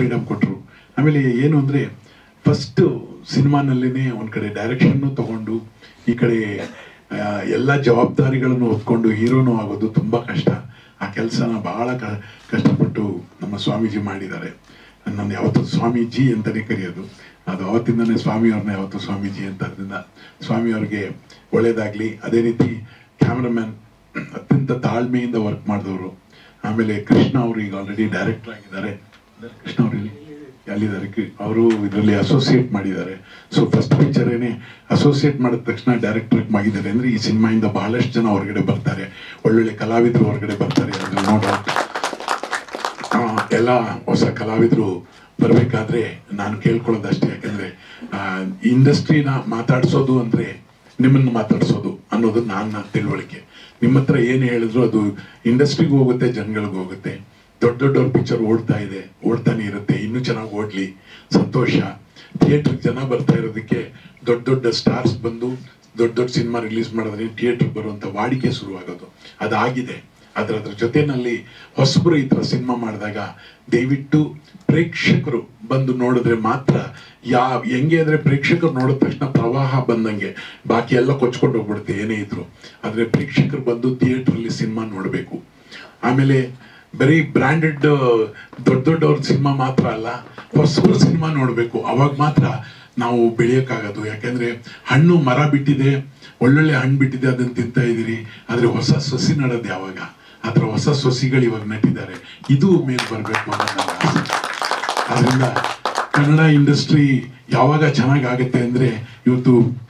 freedom ಕೊಟ್ಟರು ಆಮೇಲೆ ಏನು ಅಂದರೆ ಫಸ್ಟ್ ಸಿನಿಮಾನಲ್ಲೇ ಒಂದು ಕಡೆ ಡೈರೆಕ್ಷನ್ನು ತಗೊಂಡು ಈ ಕಡೆ ಆ, ಎಲ್ಲ ಜವಾಬ್ದಾರಿಗಳನ್ನು ಹೊತ್ಕೊಂಡು ಹೀರೋನು ಆಗೋದು ತುಂಬ ಕಷ್ಟ ಆ ಕೆಲಸನ ಬಹಳ ಕ ಕಷ್ಟಪಟ್ಟು ನಮ್ಮ ಸ್ವಾಮೀಜಿ ಮಾಡಿದ್ದಾರೆ ನಾನು ಯಾವತ್ತೂ ಸ್ವಾಮೀಜಿ ಅಂತಲೇ ಕರೆಯೋದು ಅದು ಅವತ್ತಿಂದನೇ ಸ್ವಾಮಿಯವ್ರನ್ನ ಯಾವತ್ತೂ ಸ್ವಾಮೀಜಿ ಅಂತ ಅದರಿಂದ ಸ್ವಾಮಿಯವ್ರಿಗೆ ಒಳ್ಳೇದಾಗಲಿ ಅದೇ ರೀತಿ ಕ್ಯಾಮ್ರಾಮ್ಯಾನ್ ಅತ್ಯಂತ ತಾಳ್ಮೆಯಿಂದ ವರ್ಕ್ ಮಾಡಿದವರು ಆಮೇಲೆ ಕೃಷ್ಣ ಅವರು ಈಗ ಆಲ್ರೆಡಿ ಡೈರೆಕ್ಟರ್ ಆಗಿದ್ದಾರೆ ಕೃಷ್ಣ ಅವರು ಇಲ್ಲಿ ಅಲ್ಲಿದ್ದಾರೆ ಅವರು ಇದರಲ್ಲಿ ಅಸೋಸಿಯೇಟ್ ಮಾಡಿದ್ದಾರೆ ಸೊ ಫಸ್ಟ್ ಪಿಕ್ಚರೇನೆ ಅಸೋಸಿಯೇಟ್ ಮಾಡಿದ ತಕ್ಷಣ ಡೈರೆಕ್ಟರ್ ಮಾಡಿದ್ದಾರೆ ಅಂದ್ರೆ ಈ ಸಿನಿಮಾಯಿಂದ ಬಹಳಷ್ಟು ಜನ ಹೊರಗಡೆ ಬರ್ತಾರೆ ಒಳ್ಳೊಳ್ಳೆ ಕಲಾವಿದರು ಹೊರಗಡೆ ಬರ್ತಾರೆ ಅಂದ್ರೆ ನೋ ಡೌಟ್ ಆ, ಎಲ್ಲ ಹೊಸ ಕಲಾವಿದರು ಬರಬೇಕಾದ್ರೆ ನಾನು ಕೇಳ್ಕೊಳ್ಳೋದಷ್ಟೇ ಯಾಕಂದ್ರೆ ಇಂಡಸ್ಟ್ರಿನ ಮಾತಾಡ್ಸೋದು ಅಂದ್ರೆ ನಿಮ್ಮನ್ನು ಮಾತಾಡ್ಸೋದು ಅನ್ನೋದು ನನ್ನ ತಿಳುವಳಿಕೆ ನಿಮ್ಮ ಹತ್ರ ಏನು ಹೇಳಿದ್ರು ಅದು ಇಂಡಸ್ಟ್ರಿಗೆ ಹೋಗುತ್ತೆ ಜನಗಳಿಗೆ ಹೋಗುತ್ತೆ ದೊಡ್ಡ ದೊಡ್ಡವ್ರ ಪಿಕ್ಚರ್ ಓಡ್ತಾ ಇದೆ ಓಡ್ತಾನೆ ಇರುತ್ತೆ ಇನ್ನೂ ಚೆನ್ನಾಗಿ ಓಡ್ಲಿ ಸಂತೋಷ ಥಿಯೇಟ್ರಿಗೆ ಜನ ಬರ್ತಾ ಇರೋದಕ್ಕೆ ದೊಡ್ಡ ದೊಡ್ಡ ಸ್ಟಾರ್ಸ್ ಬಂದು ದೊಡ್ಡ ದೊಡ್ಡ ಸಿನಿಮಾ ರಿಲೀಸ್ ಮಾಡಿದ್ರೆ ಥಿಯೇಟ್ರಿಗೆ ಬರುವಂತ ವಾಡಿಕೆ ಶುರುವಾಗೋದು ಅದಾಗಿದೆ ಅದ್ರ ಅದ್ರ ಜೊತೆನಲ್ಲಿ ಹೊಸಬರು ಈ ತರ ಸಿನಿಮಾ ಮಾಡಿದಾಗ ದಯವಿಟ್ಟು ಪ್ರೇಕ್ಷಕರು ಬಂದು ನೋಡಿದ್ರೆ ಮಾತ್ರ ಯಾವ ಹೆಂಗೆ ಅಂದ್ರೆ ಪ್ರೇಕ್ಷಕರು ನೋಡಿದ ತಕ್ಷಣ ಪ್ರವಾಹ ಬಂದಂಗೆ ಬಾಕಿ ಎಲ್ಲ ಕೊಚ್ಕೊಂಡು ಹೋಗ್ಬಿಡುತ್ತೆ ಏನೇ ಇದ್ರು ಆದ್ರೆ ಪ್ರೇಕ್ಷಕರು ಬಂದು ಥಿಯೇಟರ್ ಅಲ್ಲಿ ಸಿನಿಮಾ ನೋಡಬೇಕು ಆಮೇಲೆ ಬರೀ ಬ್ರಾಂಡೆಡ್ ದೊಡ್ಡ ದೊಡ್ಡವ್ರ ಸಿನಿಮಾ ಮಾತ್ರ ಅಲ್ಲ ಹೊಸಬ್ರ ಸಿನಿಮಾ ನೋಡಬೇಕು ಅವಾಗ ಮಾತ್ರ ನಾವು ಬೆಳೆಯೋಕ್ಕಾಗೋದು ಯಾಕೆಂದ್ರೆ ಹಣ್ಣು ಮರ ಬಿಟ್ಟಿದೆ ಒಳ್ಳೊಳ್ಳೆ ಹಣ್ಣು ಬಿಟ್ಟಿದೆ ಅದನ್ನ ತಿಂತಾ ಇದೀರಿ ಆದ್ರೆ ಹೊಸ ಸಸಿ ನಡೋದು ಯಾವಾಗ ಆತರ ಹೊಸ ಸಸಿಗಳು ಇವಾಗ ನಟ್ಟಿದ್ದಾರೆ ಇದು ಮೇಲ್ ಬರ್ಬೇಕು ಅನ್ನೋದು ನನ್ನ ಆಸೆ ಆದ್ರಿಂದ ಕನ್ನಡ ಇಂಡಸ್ಟ್ರಿ ಯಾವಾಗ ಚೆನ್ನಾಗಿ ಆಗುತ್ತೆ ಅಂದ್ರೆ ಇವತ್ತು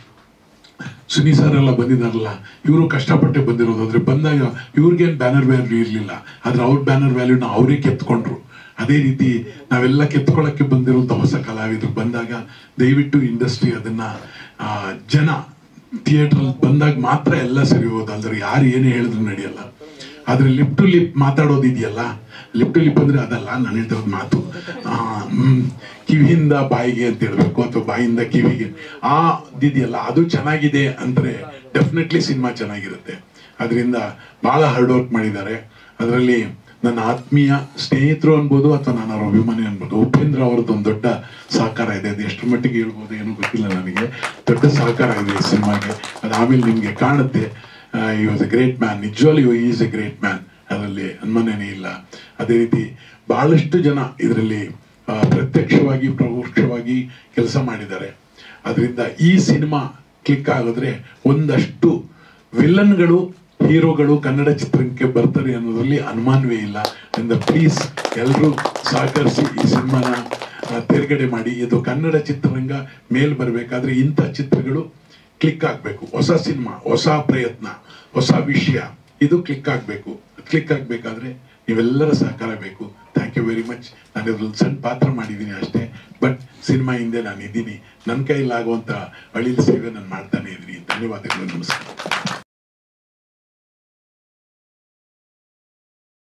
ಸುನಿ ಸರ್ ಎಲ್ಲ ಬಂದಿದಾರಲ್ಲ ಇವರು ಕಷ್ಟಪಟ್ಟೆ ಬಂದಿರೋದು ಆದ್ರೆ ಬಂದಾಗ ಇವ್ರಿಗೇನು ಬ್ಯಾನರ್ ವ್ಯಾಲ್ಯೂ ಇರಲಿಲ್ಲ ಆದ್ರೆ ಅವ್ರ ಬ್ಯಾನರ್ ವ್ಯಾಲ್ಯೂನ ಅವರೇ ಕೆತ್ಕೊಂಡ್ರು ಅದೇ ರೀತಿ ನಾವೆಲ್ಲ ಕೆತ್ಕೊಳ್ಳಕ್ಕೆ ಬಂದಿರುವಂತ ಹೊಸ ಕಲಾವಿದರು ಬಂದಾಗ ದಯವಿಟ್ಟು ಇಂಡಸ್ಟ್ರಿ ಅದನ್ನ ಆ, ಜನ ಥಿಯೇಟರ್ ಬಂದಾಗ ಮಾತ್ರ ಎಲ್ಲ ಸರಿ ಹೋಗೋದು ಅಲ್ದ್ರೆ ಯಾರು ಏನೇ ಹೇಳಿದ್ರು ನಡೆಯಲ್ಲ ಆದ್ರೆ ಲಿಪ್ ಟು ಲಿಪ್ ಮಾತಾಡೋದಿದೆಯಲ್ಲ ಲಿಪ್ ಟು ಲಿಪ್ ಅಂದ್ರೆ ಅದಲ್ಲ ನಾನು ಹೇಳ್ತಿರೋದು ಮಾತು ಆ, ಹ್ಮ್, ಕಿವಿಯಿಂದ ಬಾಯಿಗೆ ಅಂತ ಹೇಳ್ಬೇಕು ಅಥವಾ ಬಾಯಿಂದ ಕಿವಿಗೆ ಆ ಇದೆಯಲ್ಲ ಅದು ಚೆನ್ನಾಗಿದೆ ಅಂದ್ರೆ ಡೆಫಿನೆಟ್ಲಿ ಸಿನಿಮಾ ಚೆನ್ನಾಗಿರುತ್ತೆ ಅದರಿಂದ ಬಹಳ ಹಾರ್ಡ್ ವರ್ಕ್ ಮಾಡಿದ್ದಾರೆ ಅದರಲ್ಲಿ ನನ್ನ ಆತ್ಮೀಯ ಸ್ನೇಹಿತರು ಅನ್ಬೋದು ಅಥವಾ ನಾನು ಅವ್ರ ಅಭಿಮಾನಿ ಅನ್ಬೋದು ಉಪೇಂದ್ರ ಅವ್ರದ್ದು ಒಂದು ದೊಡ್ಡ ಸಹಕಾರ ಇದೆ ಅದು ಎಷ್ಟು ಮಟ್ಟಿಗೆ ಹೇಳ್ಬೋದು ಏನೂ ಗೊತ್ತಿಲ್ಲ ನನಗೆ ದೊಡ್ಡ ಸಹಕಾರ ಇದೆ ಈ ಸಿನಿಮಾಗೆ ಅದು ಆಮೇಲೆ ನಿಮ್ಗೆ ಕಾಣುತ್ತೆ he was a great man ನಿಜವಾಗ್ಲೂ ಈಸ್ ಎ ಗ್ರೇಟ್ ಮ್ಯಾನ್ ಅದರಲ್ಲಿ ಅನುಮಾನನೇ ಇಲ್ಲ ಅದೇ ರೀತಿ ಬಹಳಷ್ಟು ಜನ ಇದರಲ್ಲಿ ಪ್ರತ್ಯಕ್ಷವಾಗಿ ಪರೋಕ್ಷವಾಗಿ ಕೆಲಸ ಮಾಡಿದ್ದಾರೆ ಅದರಿಂದ ಈ ಸಿನಿಮಾ ಕ್ಲಿಕ್ ಆಗಿದ್ರೆ ಒಂದಷ್ಟು ವಿಲನ್ಗಳು ಹೀರೋಗಳು ಕನ್ನಡ ಚಿತ್ರಕ್ಕೆ ಬರ್ತಾರೆ ಅನ್ನೋದ್ರಲ್ಲಿ ಅನುಮಾನವೇ ಇಲ್ಲ ಅದರಿಂದ ಪ್ಲೀಸ್ ಎಲ್ಲರೂ ಸಹಕರಿಸಿ ಈ ಸಿನಿಮಾನ ಆ, ತೆರೆಗಡೆ ಮಾಡಿ ಇದು ಕನ್ನಡ ಚಿತ್ರರಂಗ ಮೇಲ್ ಬರಬೇಕಾದ್ರೆ ಇಂಥ ಚಿತ್ರಗಳು ಕ್ಲಿಕ್ ಆಗಬೇಕು ಹೊಸ ಸಿನಿಮಾ ಹೊಸ ಪ್ರಯತ್ನ ಹೊಸ ವಿಷಯ ಇದು ಕ್ಲಿಕ್ ಆಗಬೇಕು ಕ್ಲಿಕ್ ಆಗಬೇಕಾದ್ರೆ ನೀವೆಲ್ಲರ ಸಹಕಾರ ಬೇಕು ಥ್ಯಾಂಕ್ ಯು ವೆರಿ ಮಚ್ ನಾನು ಇದ್ರಲ್ಲಿ ಸಣ್ಣ ಪಾತ್ರ ಮಾಡಿದ್ದೀನಿ ಅಷ್ಟೇ ಬಟ್ ಸಿನಿಮಾ ಹಿಂದೆ ನಾನು ಇದ್ದೀನಿ ನನ್ನ ಕೈಲಾಗುವಂಥ ಅಳಿಲು ಸೇವೆ ನಾನು ಮಾಡ್ತಾನೆ ಇದ್ದೀನಿ ಧನ್ಯವಾದಗಳು ನಮಸ್ಕಾರ